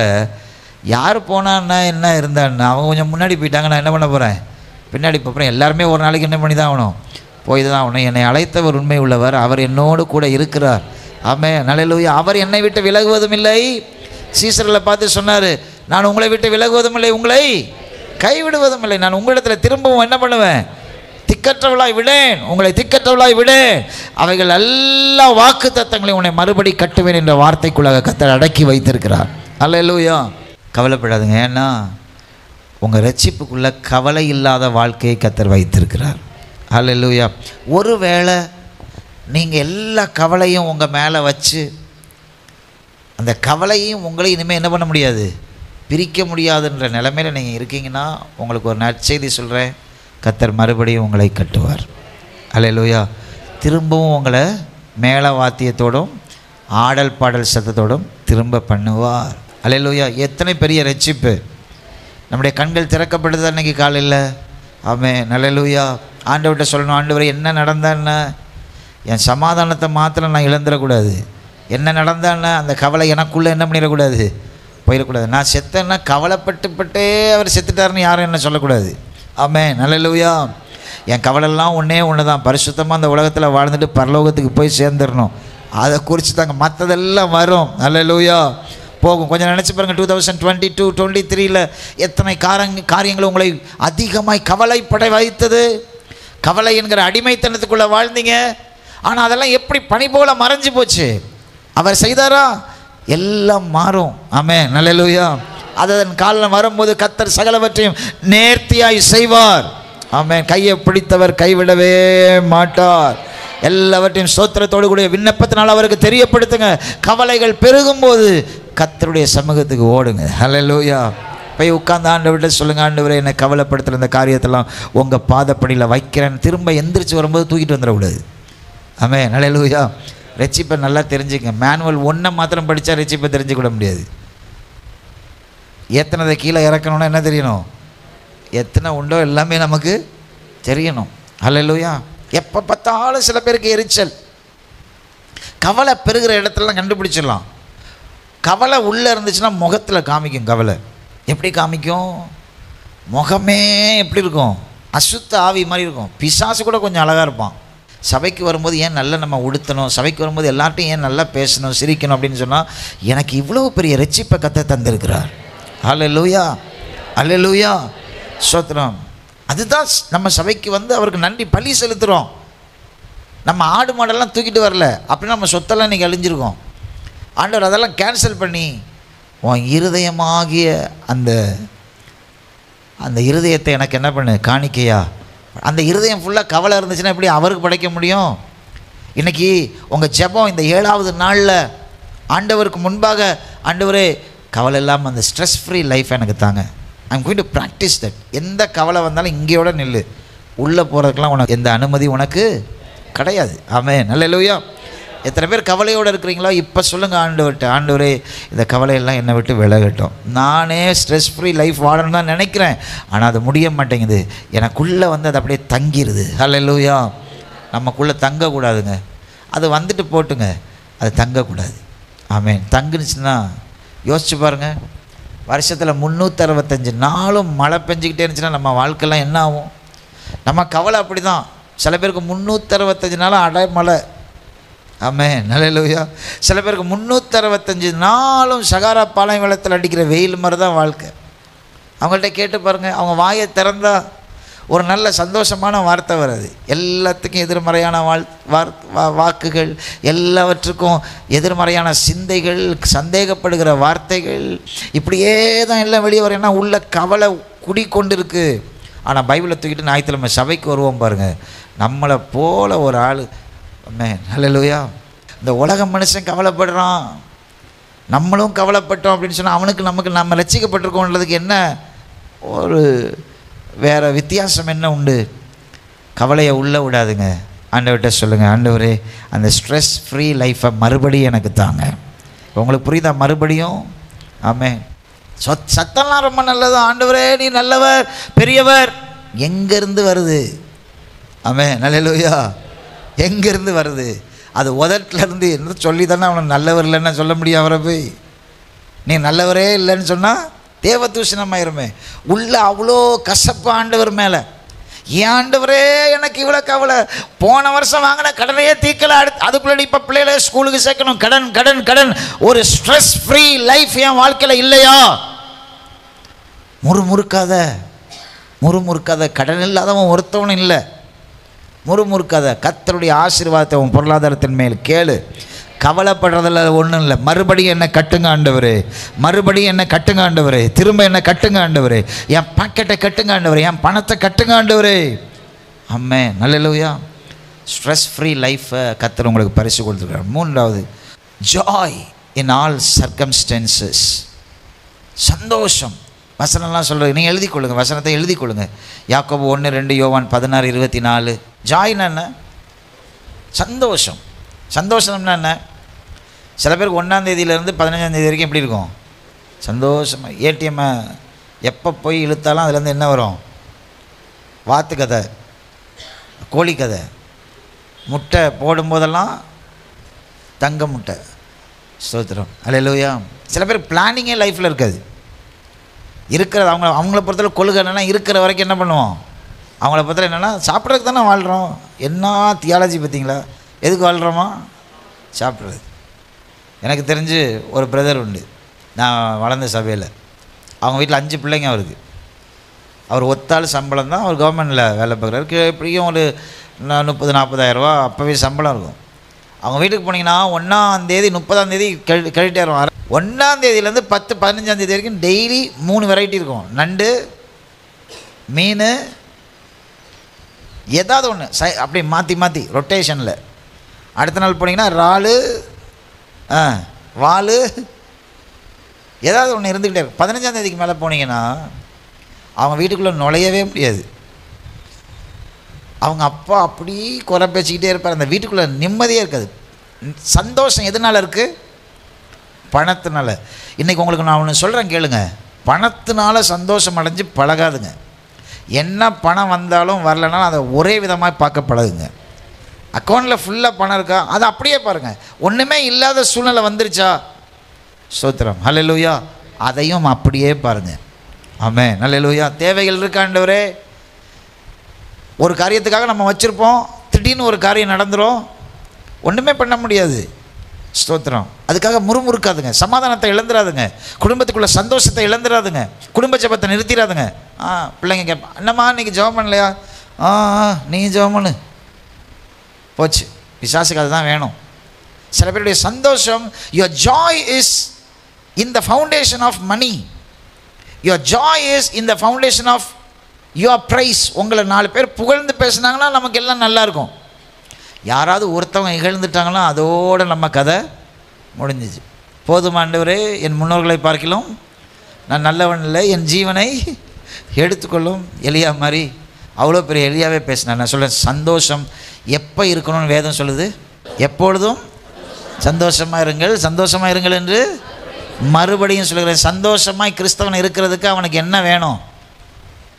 யார் போனான்னா என்ன இருந்தான்னா அவங்க கொஞ்சம் முன்னாடி போயிட்டாங்க நான் என்ன பண்ண போகிறேன் பின்னாடி போகிறேன் எல்லாருமே ஒரு நாளைக்கு என்ன பண்ணி தான் ஆகணும் போய் தான் ஆகணும் என்னை அழைத்தவர் உண்மை உள்ளவர் அவர் என்னோடு கூட இருக்கிறார் ஆமே நல்லலூயா அவர் என்னை விட்டு விலகுவதும் இல்லை சீசரில் பார்த்து சொன்னார் நான் உங்களை விட்டு விலகுவதும் இல்லை உங்களை கைவிடுவதும் இல்லை நான் உங்களிடத்தில் திரும்பவும் என்ன பண்ணுவேன் திக்கற்றவளாய் விடேன் உங்களை திக்கற்றவளாய் விடேன் அவைகள் எல்லா வாக்கு தத்தங்களையும் உன்னை மறுபடி கட்டுவேன் என்ற வார்த்தைக்குள்ளாக கத்தர் அடக்கி வைத்திருக்கிறார் அல்லேலூயா கவலைப்படாதுங்க ஏன்னா உங்கள் ரட்சிப்புக்குள்ள கவலை இல்லாத வாழ்க்கையை கத்தர் வைத்திருக்கிறார் அல்லேலூயா ஒருவேளை நீங்கள் எல்லா கவலையும் உங்கள் மேலே வச்சு அந்த கவலையும் உங்களை இனிமேல் என்ன பண்ண முடியாது பிரிக்க முடியாதுன்ற நிலைமையில் நீங்கள் இருக்கீங்கன்னா உங்களுக்கு ஒரு நற்செய்தி சொல்கிறேன் கத்தர் மறுபடியும் உங்களை கட்டுவார் அல்லேலூயா திரும்பவும் உங்களை மேள வாத்தியத்தோடும் ஆடல் பாடல் சத்தத்தோடும் திரும்ப பண்ணுவார் அல்லேலூயா எத்தனை பெரிய ரட்சிப்பு நம்முடைய கண்கள் திறக்கப்படுது அன்னைக்கு காலையில் ஆமே நல்லலூயா ஆண்டவர்கிட்ட சொல்லணும் ஆண்டவரே என்ன நடந்தா என்ன என் சமாதானத்தை மாத்திரம் நான் இழந்துடக்கூடாது என்ன நடந்தா என்ன அந்த கவலை எனக்குள்ளே என்ன பண்ணிடக்கூடாது போயிடக்கூடாது நான் செத்தேன்னா கவலைப்பட்டுப்பட்டே அவர் செத்துட்டாருன்னு யாரும் என்ன சொல்லக்கூடாது ஆமே நல்லலூயா என் கவலைலாம் ஒன்றே ஒன்று தான் பரிசுத்தமாக அந்த உலகத்தில் வாழ்ந்துட்டு பரலோகத்துக்கு போய் சேர்ந்துடணும் அதை குறித்து தாங்க மற்றதெல்லாம் வரும் நல்லலூயா போகும் கொஞ்சம் நினச்சி பாருங்கள் two thousand twenty two twenty த்ரீல எத்தனை காரங்க காரியங்கள் உங்களை அதிகமாய் கவலைப்பட வைத்தது கவலை என்கிற அடிமைத்தனத்துக்குள்ளே வாழ்ந்தீங்க ஆனால் அதெல்லாம் எப்படி பனி போல மறைஞ்சு போச்சு அவர் செய்தாரா எல்லாம் மாறும் ஆமே நல்லலூயா அது அதன் காலம் வரும்போது கத்தர் சகலவற்றையும் நேர்த்தியாய் செய்வார் ஆமே கையை பிடித்தவர் கைவிடவே மாட்டார் எல்லாவற்றையும் ஸ்தோத்திரத்தோடு கூடிய விண்ணப்பத்தினால் அவருக்கு தெரியப்படுத்துங்க கவலைகள் பெருகும்போது கத்தருடைய சமூகத்துக்கு ஓடுங்க ஹalleluya போய் உட்கார்ந்து ஆண்டவர்கிட்ட சொல்லுங்க ஆண்டவரே என்னை கவலைப்படுத்துகிற இந்த காரியத்தெல்லாம் உங்கள் பாதப்படியில் வைக்கிறேன் திரும்ப எந்திரிச்சு வரும்போது தூக்கிட்டு வந்துடக்கூடாது ஆமே ஹalleluya ரெச்சிப்பை நல்லா தெரிஞ்சுங்க மேனுவல் ஒன்றை மாத்திரம் படித்தா ரெச்சிப்பை தெரிஞ்சுக்கூட முடியாது எத்தனை கீழே இறக்கணும்னா என்ன தெரியணும் எத்தனை உண்டோ எல்லாமே நமக்கு தெரியணும் ஹalleluya எப்போ பார்த்தாலும் சில பேருக்கு எரிச்சல் கவலை பெருகிற இடத்துலலாம் கண்டுபிடிச்சிடலாம் கவலை உள்ளே இருந்துச்சுன்னா முகத்தில் காமிக்கும் கவலை எப்படி காமிக்கும் முகமே எப்படி இருக்கும் அசுத்த ஆவி மாதிரி இருக்கும் பிசாசு கூட கொஞ்சம் அழகாக இருப்பான் சபைக்கு வரும்போது ஏன் நல்லா நம்ம உடுத்தணும் சபைக்கு வரும்போது எல்லார்ட்டையும் ஏன் நல்லா பேசணும் சிரிக்கணும் அப்படின்னு சொன்னால் எனக்கு இவ்வளோ பெரிய ரெச்சிப்பை கத்த தந்திருக்கிறார் அல்ல லூயா அல்ல லூயா சோத்திரம் அதுதான் நம்ம சபைக்கு வந்து அவருக்கு நன்றி பழி செலுத்துகிறோம் நம்ம ஆடு மாடெல்லாம் தூக்கிட்டு வரல அப்படின்னா நம்ம சொத்தெல்லாம் இன்றைக்கி அழிஞ்சிருக்கோம் ஆண்டவர் அதெல்லாம் கேன்சல் பண்ணி உன் இருதயமாகிய அந்த அந்த இருதயத்தை எனக்கு என்ன பண்ணு காணிக்கையா அந்த இருதயம் ஃபுல்லாக கவலை இருந்துச்சுன்னா எப்படி அவருக்கு படைக்க முடியும் இன்றைக்கி உங்கள் ஜெபம் இந்த ஏழாவது நாளில் ஆண்டவருக்கு முன்பாக ஆண்டவரே கவலை இல்லாமல் அந்த ஸ்ட்ரெஸ் ஃப்ரீ லைஃப் எனக்கு தாங்க I'm going to practise that எந்த கவலை வந்தாலும் இங்கேயோட நில்லு உள்ளே போகிறதுக்கெலாம் உனக்கு எந்த அனுமதி உனக்கு கிடையாது ஆமே நல்ல எத்தனை பேர் கவலையோடு இருக்கிறீங்களோ இப்போ சொல்லுங்கள் ஆண்டவர்கிட்ட ஆண்டவரே இந்த கவலையெல்லாம் என்னை விட்டு விலகட்டும் நானே ஸ்ட்ரெஸ் ஃப்ரீ லைஃப் வாழணும்னு தான் நினைக்கிறேன் ஆனால் அது முடிய மாட்டேங்குது எனக்குள்ளே வந்து அது அப்படியே தங்கிடுது ஹalleluya நமக்குள்ளே தங்கக்கூடாதுங்க அது வந்துட்டு போட்டுங்க அது தங்கக்கூடாது ஆமென் தங்குனுச்சுன்னா யோசிச்சு பாருங்க வருஷத்தில் முந்நூற்றறுபத்தஞ்சு நாளும் மழை பெஞ்சிக்கிட்டே இருந்துச்சுன்னா நம்ம வாழ்க்கைலாம் என்ன ஆகும் நம்ம கவலை அப்படி தான் சில பேருக்கு முந்நூற்றறுபத்தஞ்சு நாளும் அடைமழை ஆமே நல்ல சில பேருக்கு முந்நூற்றறுபத்தஞ்சு நாளும் சகாரா பாளையம் வெள்ளத்தில் அடிக்கிற வெயில் மாதிரி தான் வாழ்க்கை அவங்கள்ட்ட கேட்டு பாருங்கள் அவங்க வாயை திறந்தா ஒரு நல்ல சந்தோஷமான வார்த்தை வருது எல்லாத்துக்கும் எதிர்மறையான வாழ் வார் வா- வாக்குகள் எல்லாவற்றுக்கும் எதிர்மறையான சிந்தைகள் சந்தேகப்படுகிற வார்த்தைகள் இப்படியே தான் எல்லாம் வெளியே வரும் ஏன்னா உள்ள கவலை குடிக்கொண்டிருக்கு ஆனால் பைபிளை தூக்கிட்டு ஞாயிற்றுக்கிழமை சபைக்கு வருவோம் பாருங்கள் நம்மளை போல ஒரு ஆள் அம்மே நல்ல இந்த உலக மனுஷன் கவலைப்படுறான் நம்மளும் கவலைப்பட்டோம் அப்படின்னு சொன்னால் அவனுக்கு நமக்கு நம்ம ரசிக்கப்பட்டிருக்கோன்றதுக்கு என்ன ஒரு வேறு வித்தியாசம் என்ன உண்டு கவலையை உள்ளே விடாதுங்க ஆண்டவர்கிட்ட சொல்லுங்கள் ஆண்டவரே அந்த ஸ்ட்ரெஸ் ஃப்ரீ லைஃப்பை மறுபடியும் எனக்கு தாங்க உங்களுக்கு புரியுதா மறுபடியும் ஆமே சொத் சத்தம்லாம் ரொம்ப நல்லது ஆண்டவரே நீ நல்லவர் பெரியவர் எங்கேருந்து வருது ஆமே நல்லலூயா எங்கேருந்து வருது அது உதட்டில் இருந்து என்ன சொல்லி தானே அவனை நல்லவர் இல்லைன்னு சொல்ல முடியும் அவரை போய் நீ நல்லவரே இல்லைன்னு சொன்னால் தேவதூஷணமாயிருமே உள்ள அவ்வளோ கசப்பு ஆண்டவர் மேலே ஏன் ஆண்டவரே எனக்கு இவ்வளோ கவலை போன வருஷம் வாங்கின கடனையே தீக்கல அடுத்து அதுக்குள்ளே இப்போ பிள்ளைகளை ஸ்கூலுக்கு சேர்க்கணும் கடன் கடன் கடன் ஒரு ஸ்ட்ரெஸ் ஃப்ரீ லைஃப் என் வாழ்க்கையில் இல்லையா முறுமுறுக்காத முறுமுறுக்காத கடன் இல்லாதவன் ஒருத்தவனும் இல்லை முறுமுறுக்காத கத்தருடைய ஆசீர்வாதத்தை உன் பொருளாதாரத்தின் மேல் கேளு கவலைப்படுறதில் ஒன்றும் இல்லை மறுபடியும் என்ன கட்டுங்க ஆண்டவரே மறுபடியும் என்ன கட்டுங்க ஆண்டவரே திரும்ப என்ன கட்டுங்க ஆண்டவரே என் பாக்கெட்டை கட்டுங்க ஆண்டவரே என் பணத்தை கட்டுங்க ஆண்டவரே அம்மே நல்ல ஸ்ட்ரெஸ் ஃப்ரீ லைஃப்பை கத்தர் உங்களுக்கு பரிசு கொடுத்துருக்காரு மூன்றாவது ஜாய் இன் ஆல் சர்க்கம்ஸ்டன்சஸ் சந்தோஷம் வசனம்லாம் சொல்கிறது நீங்கள் எழுதி கொள்ளுங்க வசனத்தை எழுதி கொள்ளுங்க யாக்கோபு ஒன்று ரெண்டு யோவான் பதினாறு இருபத்தி நாலு ஜாய்னா என்ன சந்தோஷம் சந்தோஷம்னா என்ன சில பேருக்கு ஒன்றாம் தேதியிலேருந்து பதினஞ்சாம் தேதி வரைக்கும் எப்படி இருக்கும் சந்தோஷமாக ஏடிஎம்மை எப்போ போய் இழுத்தாலும் அதுலேருந்து என்ன வரும் வாத்து கதை கோழி கதை முட்டை போடும்போதெல்லாம் தங்க முட்டை ஸ்தோத்திரம் அல்லையா சில பேர் பிளானிங்கே லைஃப்பில் இருக்காது இருக்கிறது அவங்க அவங்கள பொறுத்தவரை கொள்கை என்னென்னா இருக்கிற வரைக்கும் என்ன பண்ணுவோம் அவங்கள பொறுத்தவரை என்னென்னா சாப்பிட்றதுக்கு தானே வாழ்கிறோம் என்ன தியாலஜி பார்த்தீங்களா எதுக்கு வாழ்கிறோமா சாப்பிட்றது எனக்கு தெரிஞ்சு ஒரு பிரதர் உண்டு நான் வளர்ந்த சபையில் அவங்க வீட்டில் அஞ்சு பிள்ளைங்க அவருக்கு அவர் ஒத்தாள் சம்பளம் தான் அவர் கவர்மெண்ட்டில் வேலை பார்க்குறாரு கீழே எப்படியும் ஒரு நா- முப்பது நாற்பதாயிரரூபா அப்போவே சம்பளம் இருக்கும் அவங்க வீட்டுக்கு போனீங்கன்னா ஒன்றாந்தேதி முப்பதாந்தேதி கழி கழிட்டாயிரம் ஒன்றாந்தேதியிலேருந்து பத்து பதினஞ்சாந்தேதி வரைக்கும் டெய்லி மூணு வெரைட்டி இருக்கும் நண்டு மீன் ஏதாவது ஒன்று சை அப்படி மாற்றி மாற்றி ரொட்டேஷனில் அடுத்த நாள் போனீங்கன்னா இறாலு ஆ வால் ஏதாவது ஒன்று இருந்துக்கிட்டே இருக்கும் பதினஞ்சாம் தேதிக்கு மேலே போனீங்கன்னா அவங்க வீட்டுக்குள்ளே நுழையவே முடியாது அவங்க அப்பா அப்படி குறை பேசிக்கிட்டே இருப்பார் அந்த வீட்டுக்குள்ளே நிம்மதியே இருக்காது சந்தோஷம் எதனால் இருக்குது பணத்தினால இன்றைக்கி உங்களுக்கு நான் ஒன்று சொல்கிறேன் கேளுங்க பணத்தினால சந்தோஷம் அடைஞ்சு பழகாதுங்க என்ன பணம் வந்தாலும் வரலனாலும் அதை ஒரே விதமாக பார்க்க பழகுங்க அக்கௌண்ட்டில் ஃபுல்லாக பணம் இருக்கா அதை அப்படியே பாருங்கள் ஒன்றுமே இல்லாத சூழ்நிலை வந்துருச்சா ஸ்தோத்திரம் ஹalleluya அதையும் அப்படியே பாருங்கள் ஆமே ஹalleluya தேவைகள் இருக்காண்டவரே ஒரு காரியத்துக்காக நம்ம வச்சுருப்போம் திடீர்னு ஒரு காரியம் நடந்துரும் ஒன்றுமே பண்ண முடியாது ஸ்தோத்திரம் அதுக்காக முறுமுறுக்காதுங்க சமாதானத்தை இழந்துடாதுங்க குடும்பத்துக்குள்ள சந்தோஷத்தை இழந்துடாதுங்க குடும்ப ஜெபத்தை நிறுத்திடாதுங்க ஆ பிள்ளைங்க கேட்பா அண்ணம்மா இன்னைக்கு ஜெபம் பண்ணலையா ஆ ஆ, நீ ஜெபம் பண்ணு போச்சு பிசாசுக்கு அதுதான் வேணும் சில பேருடைய சந்தோஷம் your joy is in the foundation of money your joy is in the foundation of your price உங்களை நாலு பேர் புகழ்ந்து பேசுனாங்கன்னா நமக்கு எல்லாம் நல்லா இருக்கும் யாராவது ஒருத்தவங்க இகழ்ந்துட்டாங்கன்னா அதோட நம்ம கதை முடிஞ்சிச்சு போதும் ஆண்டவரே என் முன்னோர்களை பார்க்கலாம் நான் நல்லவன் இல்லை என் ஜீவனை எடுத்துக்கொள்ளும் எலியா மாதிரி அவ்வளோ பெரிய எலியாவே பேசினேன் நான் சொல்கிறேன் சந்தோஷம் எப்போ இருக்கணும்னு வேதம் சொல்லுது எப்பொழுதும் சந்தோஷமாக இருங்கள் சந்தோஷமாக இருங்கள் என்று மறுபடியும் சொல்கிறேன் சந்தோஷமாய் கிறிஸ்தவன் இருக்கிறதுக்கு அவனுக்கு என்ன வேணும்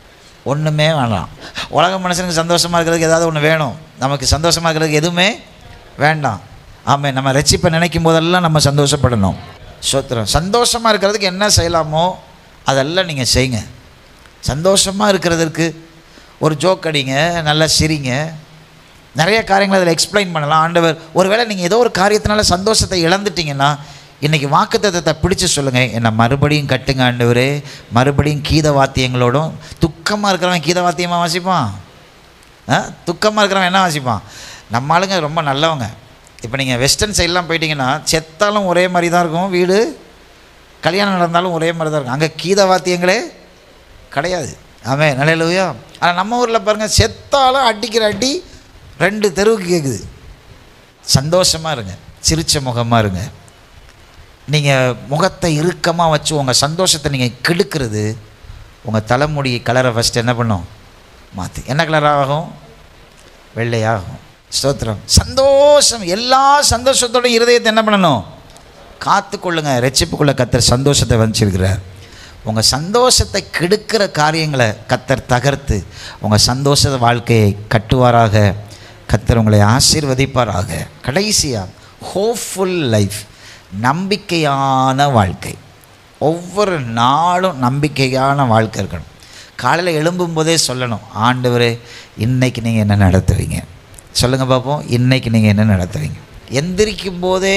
ஒன்றுமே வேண்டாம் உலக மனுஷனுக்கு சந்தோஷமாக இருக்கிறதுக்கு ஏதாவது ஒன்று வேணும் நமக்கு சந்தோஷமாக இருக்கிறதுக்கு எதுவுமே வேண்டாம் ஆமாம் நம்ம ரட்சிப்பை நினைக்கும் போதெல்லாம் நம்ம சந்தோஷப்படணும் சோத்திரம் சந்தோஷமாக இருக்கிறதுக்கு என்ன செய்யலாமோ அதெல்லாம் நீங்கள் செய்யுங்க சந்தோஷமாக இருக்கிறதுக்கு ஒரு ஜோக் அடிங்க நல்லா சிரிங்க நிறைய காரியங்களை அதில் எக்ஸ்பிளைன் பண்ணலாம் ஆண்டவர் ஒருவேளை நீங்கள் ஏதோ ஒரு காரியத்தினால சந்தோஷத்தை இழந்துட்டீங்கன்னா இன்றைக்கி வாக்குத்தத்தத்தை பிடிச்சு சொல்லுங்கள் என்னை மறுபடியும் கட்டுங்க ஆண்டவரே மறுபடியும் கீத வாத்தியங்களோடும் துக்கமாக இருக்கிறவன் கீத வாத்தியமாக வாசிப்பான் ஆ துக்கமாக இருக்கிறவன் என்ன வாசிப்பான் நம்ம ஆளுங்க ரொம்ப நல்லவங்க இப்போ நீங்கள் வெஸ்டர்ன் சைட்லாம் போயிட்டீங்கன்னா செத்தாலும் ஒரே மாதிரி தான் இருக்கும் வீடு கல்யாணம் நடந்தாலும் ஒரே மாதிரி தான் இருக்கும் அங்கே கீத வாத்தியங்களே கிடையாது ஆமே நிலையிலுயா ஆனால் நம்ம ஊரில் பாருங்கள் செத்தாலும் அடிக்கிற அடி ரெண்டு தெருவுக்கு கேட்குது சந்தோஷமாக இருங்க சிரிச்ச முகமாக இருங்க நீங்கள் முகத்தை இறுக்கமாக வச்சு உங்கள் சந்தோஷத்தை நீங்கள் கெடுக்கிறது உங்கள் தலைமுடி கலரை ஃபஸ்ட்டு என்ன பண்ணும் மாற்றி என்ன கலர் ஆகும் வெள்ளையாகும் ஸ்தோத்திரம் சந்தோஷம் எல்லா சந்தோஷத்தோட இருதயத்தை என்ன பண்ணணும் காத்து கொள்ளுங்க ரட்சிப்புக்குள்ளே கத்தர் சந்தோஷத்தை வச்சிருக்கிறார் உங்கள் சந்தோஷத்தை கெடுக்கிற காரியங்களை கத்தர் தகர்த்து உங்கள் சந்தோஷ வாழ்க்கையை கட்டுவாராக கத்தர் உங்களை ஆசீர்வதிப்பாராக கடைசியாக ஹோப்ஃபுல் லைஃப் நம்பிக்கையான வாழ்க்கை ஒவ்வொரு நாளும் நம்பிக்கையான வாழ்க்கை இருக்கணும் காலையில் எழும்பும்போதே சொல்லணும் ஆண்டவரே இன்னைக்கு நீங்கள் என்ன நடத்துவீங்க சொல்லுங்கள் பார்ப்போம் இன்னைக்கு நீங்கள் என்ன நடத்துவீங்க எந்திரிக்கும் போதே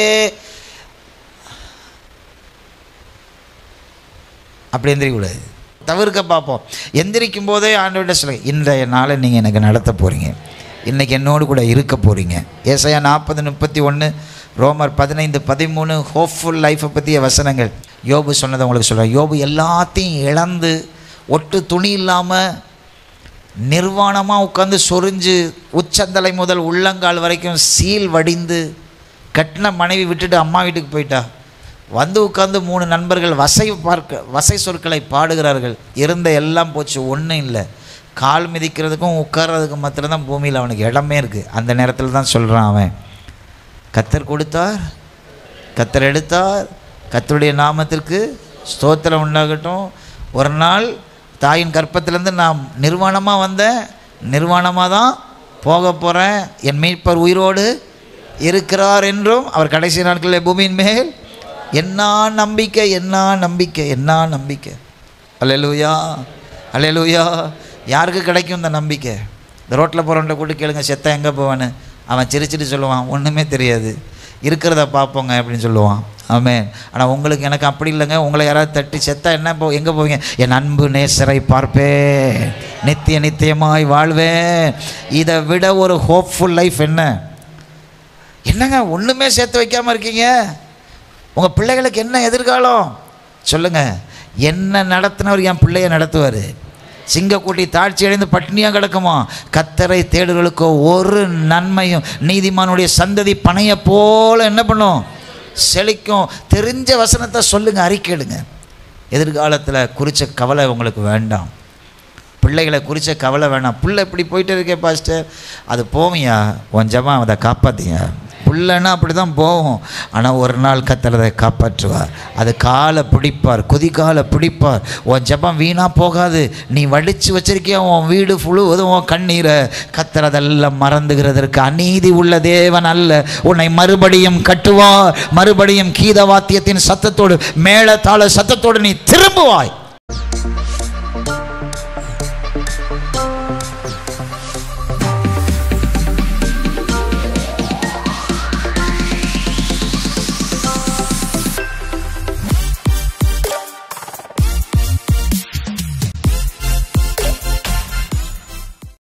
அப்படி எந்திரிக்கக்கூடாது தவிர்க்க பார்ப்போம் எந்திரிக்கும் போதே ஆண்டவர்கிட்ட சொல்லுங்க இன்றைய நாளை நீங்கள் எனக்கு நடத்த போகிறீங்க இன்றைக்கி என்னோடு கூட இருக்க போகிறீங்க ஏசையா நாற்பது முப்பத்தி ஒன்று ரோமர் பதினைந்து பதிமூணு ஹோப்ஃபுல் லைஃப்பை பற்றிய வசனங்கள் யோபு சொன்னதை உங்களுக்கு சொல்கிறேன் யோபு எல்லாத்தையும் இழந்து ஒட்டு துணி இல்லாமல் நிர்வாணமாக உட்காந்து சொரிஞ்சு உச்சந்தலை முதல் உள்ளங்கால் வரைக்கும் சீல் வடிந்து கட்டின மனைவி விட்டுட்டு அம்மா வீட்டுக்கு போயிட்டா வந்து உட்காந்து மூணு நண்பர்கள் வசை பார்க்க வசை சொற்களை பாடுகிறார்கள் இருந்த எல்லாம் போச்சு ஒன்றும் இல்லை கால் மிதிக்கிறதுக்கும் உட்கார்றதுக்கும் மாத்திரம்தான் பூமியில் அவனுக்கு இடமே இருக்குது அந்த நேரத்தில் தான் சொல்கிறான் அவன் கத்தர் கொடுத்தார் கத்தர் எடுத்தார் கத்தருடைய நாமத்திற்கு ஸ்தோத்திரம் உண்டாகட்டும் ஒரு நாள் தாயின் கற்பத்திலேருந்து நான் நிர்வாணமாக வந்தேன் நிர்வாணமாக தான் போக போகிறேன் என் மீட்பர் உயிரோடு இருக்கிறார் என்றும் அவர் கடைசி நாட்களில் பூமியின் மேல் என்ன நம்பிக்கை என்ன நம்பிக்கை என்ன நம்பிக்கை அல்லேலூயா அல்லேலூயா யாருக்கு கிடைக்கும் இந்த நம்பிக்கை இந்த ரோட்டில் போகிறவன்ட்ட கூட்டு கேளுங்க செத்த எங்கே போவான்னு அவன் சிரிச்சிட்டு சொல்லுவான் ஒன்றுமே தெரியாது இருக்கிறத பார்ப்போங்க அப்படின்னு சொல்லுவான் ஆமென் ஆனால் உங்களுக்கு எனக்கு அப்படி இல்லைங்க உங்களை யாராவது தட்டி செத்தா என்ன போ எங்கே போவீங்க என் அன்பு நேசரை பார்ப்பேன் நித்திய நித்தியமாய் வாழ்வேன் இதை விட ஒரு ஹோப்ஃபுல் லைஃப் என்ன என்னங்க ஒன்றுமே சேர்த்து வைக்காமல் இருக்கீங்க உங்கள் பிள்ளைகளுக்கு என்ன எதிர்காலம் சொல்லுங்கள் என்ன நடத்தினவர் என் பிள்ளைய நடத்துவார் சிங்கக்குட்டி தாழ்ச்சி அடைந்து பட்டினியாக கிடக்குமா கத்தரை தேடுகளுக்கோ ஒரு நன்மையும் நீதிமானுடைய சந்ததி பனையை போல என்ன பண்ணும் செழிக்கும் தெரிஞ்ச வசனத்தை சொல்லுங்கள் அறிக்கையிடுங்க எதிர்காலத்தில் குறித்த கவலை உங்களுக்கு வேண்டாம் பிள்ளைகளை குறித்த கவலை வேணாம் பிள்ளை இப்படி போயிட்டு இருக்கே பாஸ்டர் அது போவியா உன் ஜமா அதை காப்பாத்திங்க பிள்ளைன்னா அப்படி தான் போகும் ஆனால் ஒரு நாள் கத்தர் அதை காப்பாற்றுவார் அது காலை பிடிப்பார் குதிக்காலை பிடிப்பார் உன் ஜபம் வீணாக போகாது நீ வடித்து வச்சிருக்கிய உன் வீடு முழுவதும் உன் கண்ணீரை கத்தர் அதெல்லாம் மறந்துகிறதற்கு அநீதி உள்ள தேவன் அல்ல உன்னை மறுபடியும் கட்டுவார் மறுபடியும் கீத வாத்தியத்தின் சத்தத்தோடு மேள தாள சத்தத்தோடு நீ திரும்புவாய்